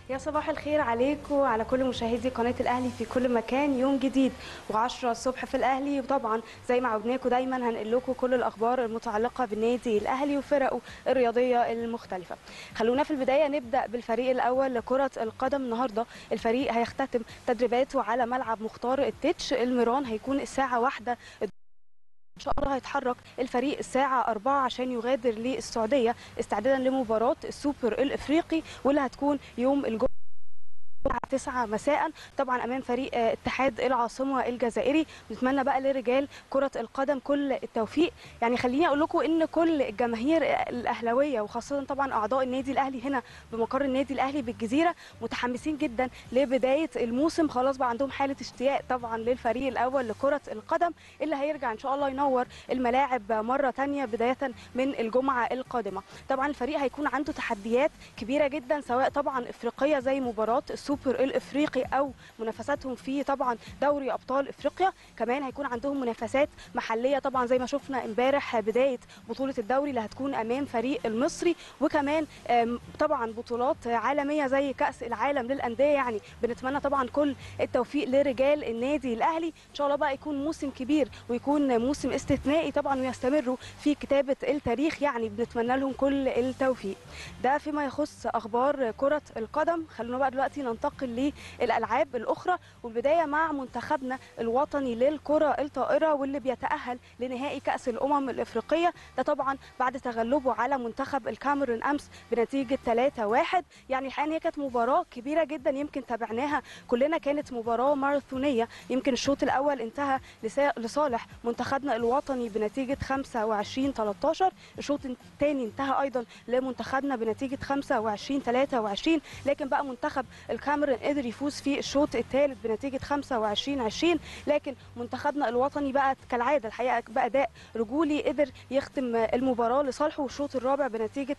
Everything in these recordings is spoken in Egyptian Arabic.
يا صباح الخير عليكم وعلى كل مشاهدي قناة الأهلي في كل مكان يوم جديد و10 الصبح في الأهلي وطبعا زي ما عودناكم دايما هنقل لكم كل الأخبار المتعلقة بالنادي الأهلي وفرقه الرياضية المختلفة خلونا في البداية نبدأ بالفريق الأول لكرة القدم النهاردة الفريق هيختتم تدريباته على ملعب مختار التتش الميران هيكون الساعة واحدة ان شاء الله هيتحرك الفريق الساعه 4 عشان يغادر للسعوديه استعدادا لمباراه السوبر الافريقي واللي هتكون يوم الجمعه 9 مساء طبعا امام فريق اتحاد العاصمه الجزائري نتمنى بقى لرجال كره القدم كل التوفيق يعني خليني اقول لكم ان كل الجماهير الاهلاويه وخاصه طبعا اعضاء النادي الاهلي هنا بمقر النادي الاهلي بالجزيره متحمسين جدا لبدايه الموسم خلاص بقى عندهم حاله اشتياق طبعا للفريق الاول لكره القدم اللي هيرجع ان شاء الله ينور الملاعب مره ثانيه بدايه من الجمعه القادمه طبعا الفريق هيكون عنده تحديات كبيره جدا سواء طبعا افريقيه زي مباراه السوبر الافريقي او منافساتهم في طبعا دوري ابطال افريقيا كمان هيكون عندهم منافسات محليه طبعا زي ما شفنا امبارح بدايه بطوله الدوري اللي هتكون امام فريق المصري وكمان طبعا بطولات عالميه زي كاس العالم للانديه يعني بنتمنى طبعا كل التوفيق لرجال النادي الاهلي ان شاء الله بقى يكون موسم كبير ويكون موسم استثنائي طبعا ويستمروا في كتابه التاريخ يعني بنتمنى لهم كل التوفيق ده فيما يخص اخبار كره القدم خلونا بقى دلوقتي ننتقل للالعاب الاخرى والبدايه مع منتخبنا الوطني للكره الطائره واللي بيتاهل لنهائي كاس الامم الافريقيه ده طبعا بعد تغلبه على منتخب الكاميرون امس بنتيجه 3-1 يعني الحقيقه هي كانت مباراه كبيره جدا يمكن تابعناها كلنا كانت مباراه ماراثونيه يمكن الشوط الاول انتهى لصالح منتخبنا الوطني بنتيجه 25 13 الشوط الثاني انتهى ايضا لمنتخبنا بنتيجه 25 23 لكن بقى منتخب الكاميرون قدر يفوز في الشوط الثالث بنتيجه 25 20 لكن منتخبنا الوطني بقى كالعاده الحقيقه باداء رجولي قدر يختم المباراه لصالحه والشوط الرابع بنتيجه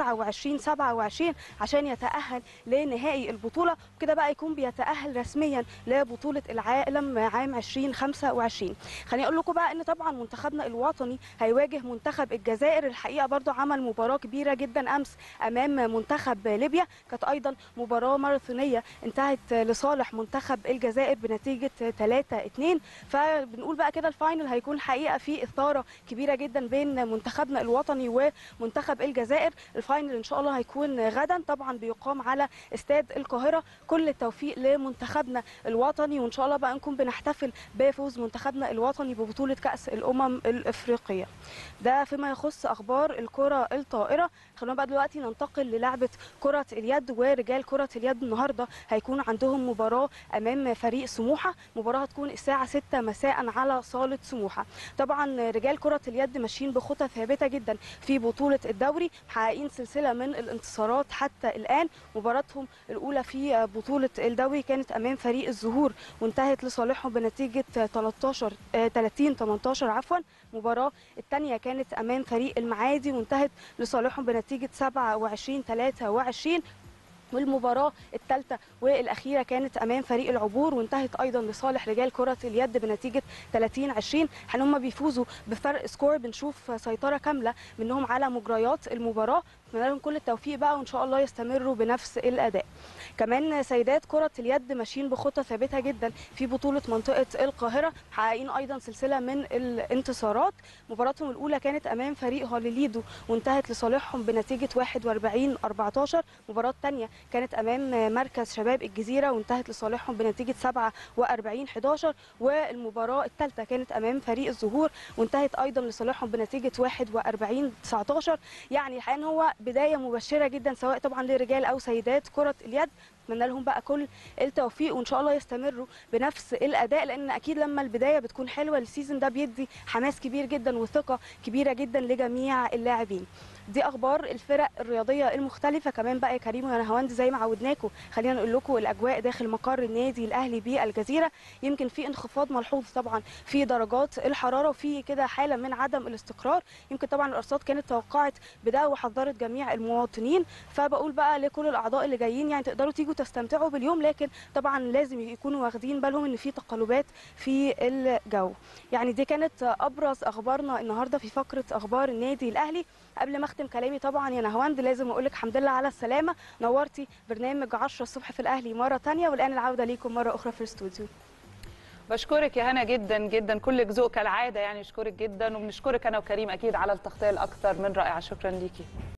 29 27 عشان يتاهل لنهائي البطوله وكده بقى يكون بيتاهل رسميا لبطوله العالم عام 2025 خليني اقول لكم بقى ان طبعا منتخبنا الوطني هيواجه منتخب الجزائر الحقيقه برضو عمل مباراه كبيره جدا امس امام منتخب ليبيا كانت ايضا مباراه ماراثونيه انتهت لصالح منتخب الجزائر بنتيجه 3 2 فبنقول بقى كده الفاينل هيكون حقيقه في اثاره كبيره جدا بين منتخبنا الوطني ومنتخب الجزائر الفاينل ان شاء الله هيكون غدا طبعا بيقام على استاد القاهره كل التوفيق لمنتخبنا الوطني وان شاء الله بقى نكون بنحتفل بفوز منتخبنا الوطني ببطوله كاس الامم الافريقيه ده فيما يخص اخبار الكره الطائره خلونا بقى دلوقتي ننتقل للعبه كره اليد ورجال كره اليد النهارده هيكون عندهم مباراه امام فريق سموحه مباراه هتكون الساعه 6 مساء على صاله سموحه طبعا رجال كره اليد ماشيين بخطى ثابته جدا في بطوله الدوري محققين سلسله من الانتصارات حتى الان مباراتهم الاولى في بطوله الدوري كانت امام فريق الزهور وانتهت لصالحهم بنتيجه 13 30 18 عفوا المباراه الثانيه كانت امام فريق المعادي وانتهت لصالحهم بنتيجه 27 23 والمباراة الثالثة والأخيرة كانت أمام فريق العبور وانتهت أيضا لصالح رجال كرة اليد بنتيجة 30 20 حين هم بيفوزوا بفرق سكور بنشوف سيطرة كاملة منهم على مجريات المباراة نتمنى لهم كل التوفيق بقى وإن شاء الله يستمروا بنفس الأداء كمان سيدات كرة اليد ماشيين بخطة ثابتة جدا في بطولة منطقة القاهرة محققين أيضا سلسلة من الانتصارات مباراتهم الأولى كانت أمام فريق هوليليدو وانتهت لصالحهم بنتيجة 41 14 المباراة الثانية كانت امام مركز شباب الجزيره وانتهت لصالحهم بنتيجه 47 11 والمباراه الثالثه كانت امام فريق الزهور وانتهت ايضا لصالحهم بنتيجه 41 19 يعني الحقيقه ان هو بدايه مبشره جدا سواء طبعا لرجال او سيدات كره اليد اتمنى لهم بقى كل التوفيق وان شاء الله يستمروا بنفس الاداء لان اكيد لما البدايه بتكون حلوه السيزون ده بيدي حماس كبير جدا وثقه كبيره جدا لجميع اللاعبين دي اخبار الفرق الرياضيه المختلفه كمان بقى يا كريم وانا هوند زي ما عودناكم خلينا نقول لكم الاجواء داخل مقر النادي الاهلي بالجزيره يمكن في انخفاض ملحوظ طبعا في درجات الحراره وفي كده حاله من عدم الاستقرار يمكن طبعا الارصاد كانت توقعت بده وحذرت جميع المواطنين فبقول بقى لكل الاعضاء اللي جايين يعني تقدروا تيجوا تخرجوا تستمتعوا باليوم لكن طبعا لازم يكونوا واخدين بالهم ان في تقلبات في الجو يعني دي كانت ابرز اخبارنا النهارده في فقره اخبار النادي الاهلي قبل ما اختم كلامي طبعا يا نهواند لازم اقول لك الحمد لله على السلامه نورتي برنامج 10 الصبح في الاهلي مره تانية والان العوده ليكم مره اخرى في الاستوديو بشكرك يا هنا جدا جدا كلك ذوق كالعاده يعني اشكرك جدا وبنشكرك انا وكريم اكيد على التغطيه الاكثر من رائعه شكرا ليكي